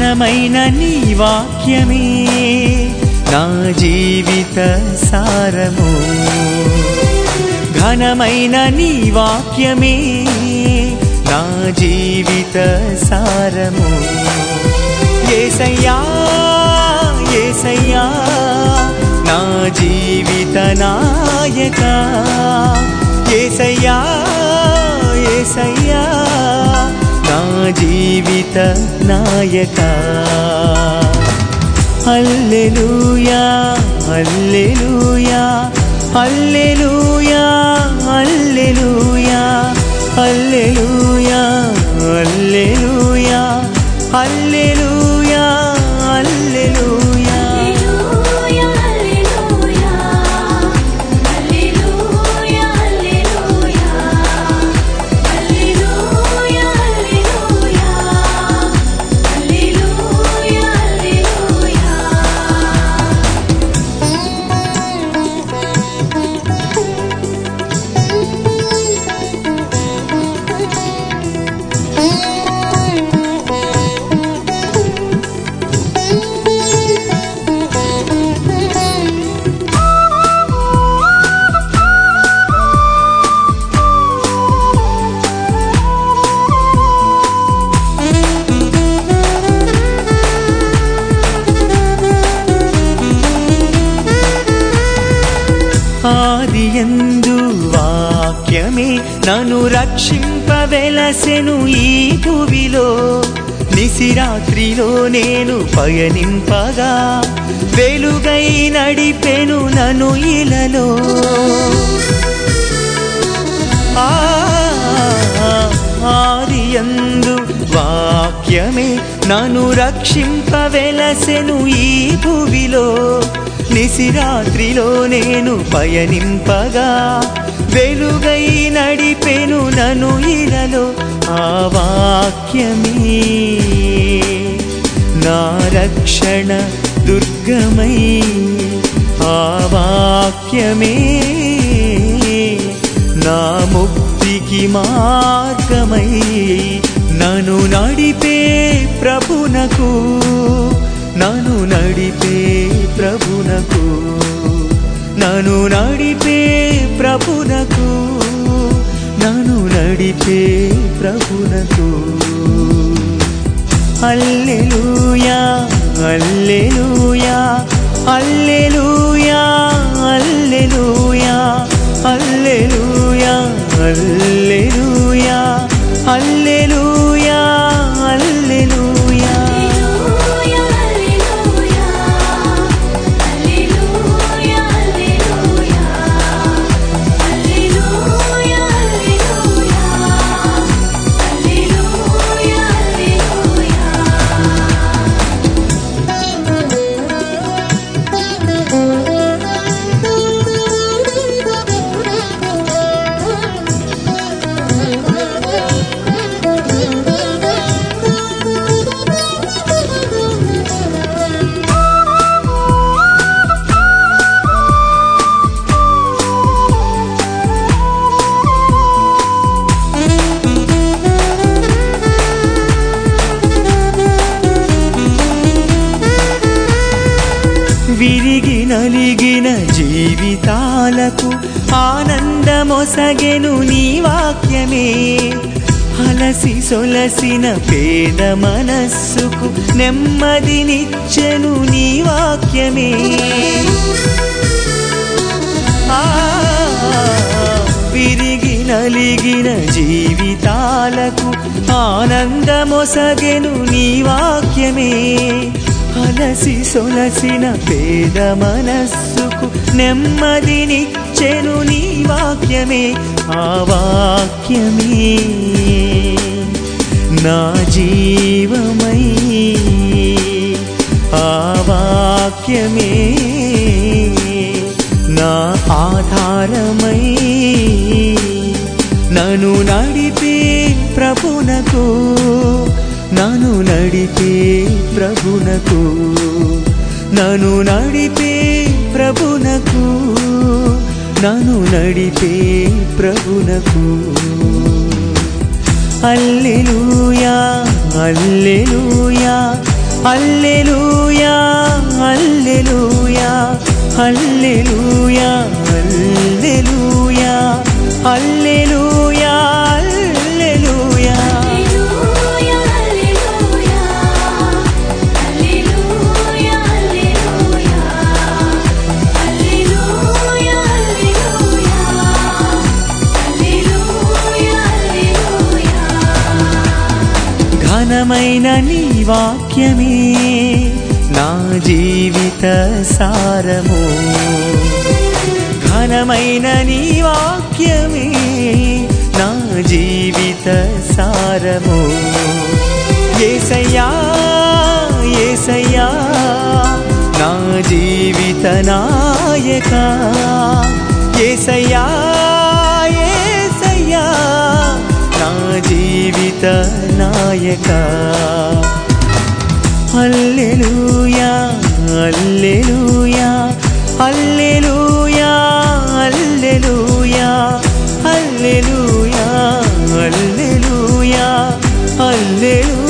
ఘనమైన నీ వాక్యమే నా జీవిత సారము ఘనమైన నీ వాక్యమే నా జీవిత సారము ఏసయ్యా ఏసయ్యా నా జీవిత నాయక ఏసయ్యా ఏసయ్యా నా జీవిత నాయక హల్లెలూయా హల్లెలూయా హల్లెలూయా హల్లెలూయా హల్లెలూయా హల్లెలూయా హల్లెలూయా హల్లెలూయా హల్లెలూయా హల్లెలూయా హల్లెలూయా హల్లెలూయా హల్లెలూయా హల్లెలూయా హల్లెలూయా ఆదియందు వాక్యమే నన్ను రక్షింపవెలసెను ఈ భువిలో నిసిరాత్రిలో నేను పయనింపగా వెలుగై నడిపెను నన్ను ఇలలో ఆ ఆదియందు వాక్యమే నన్ను రక్షింపవెలసెను ఈ భువిలో నిసిరాత్రిలో నేను పయనింపగా వెలుగై నడిపెను నన్ను ఇలలో ఆ వాక్యమే నా రక్షణ దుర్గమై ఆ వాక్యమే నా ముక్తికి మార్గమై నన్ను నడిపే ప్రభునకు నన్ను నడిపే ప్రభునకు నన్ను నడిపే ప్రభునకు నన్ను నడిపే ప్రభునకు హల్లెలూయా హల్లెలూయా హల్లెలూయా హల్లెలూయా హల్లెలూయా హల్లెలూయా హల్లెలూయా హల్లెలూయా హల్లెలూయా హల్లెలూయా హల్లెలూయా హల్లెలూయా హల్లెలూయా హల్లెలూయా హల్లెలూయా విరిగి నలిగిన జీవితాలకు ఆనందమొసగెను నీ వాక్యమే అలసి సొలసిన పేద మనస్సుకు నెమ్మదినిచ్చెను నీ వాక్యమే ఆ విరిగి నలిగిన జీవితాలకు ఆనందమొసగెను నీ వాక్యమే అలసి సొలసిన పేద మనస్సుకు నెమ్మదినిచ్చెను నీ వాక్యమే ఆ వాక్యమే నా జీవమై ఆ వాక్యమే నా ఆధారమై నన్ను నడిపే ప్రభునకు నన్ను నడిపే ప్రభునకు నన్ను నడిపే ప్రభునకు నన్ను నడిపే ప్రభునకు హల్లెలూయా హల్లెలూయా హల్లెలూయా హల్లెలూయా హల్లెలూయా హల్లెలూయా హల్లెలూయా హల్లెలూయా హల్లెలూయా హల్లెలూయా హల్లెలూయా హల్లెలూయా హల్లెలూయా హల్లెలూయా హల్లెలూయా ఘనమైన నీ వాక్యమే నా జీవిత సారము ఘనమైన నీ వాక్యమే నా జీవిత సారము ఏసయ్యా ఏసయ్యా నా జీవిత నాయక ఏసయ్యా ఏసయ్యా నా జీవిత నాయక హల్లెలూయా హల్లెలూయా హల్లెలూయా హల్లెలూయా హల్లెలూయా హల్లెలూయా హల్లెలూయా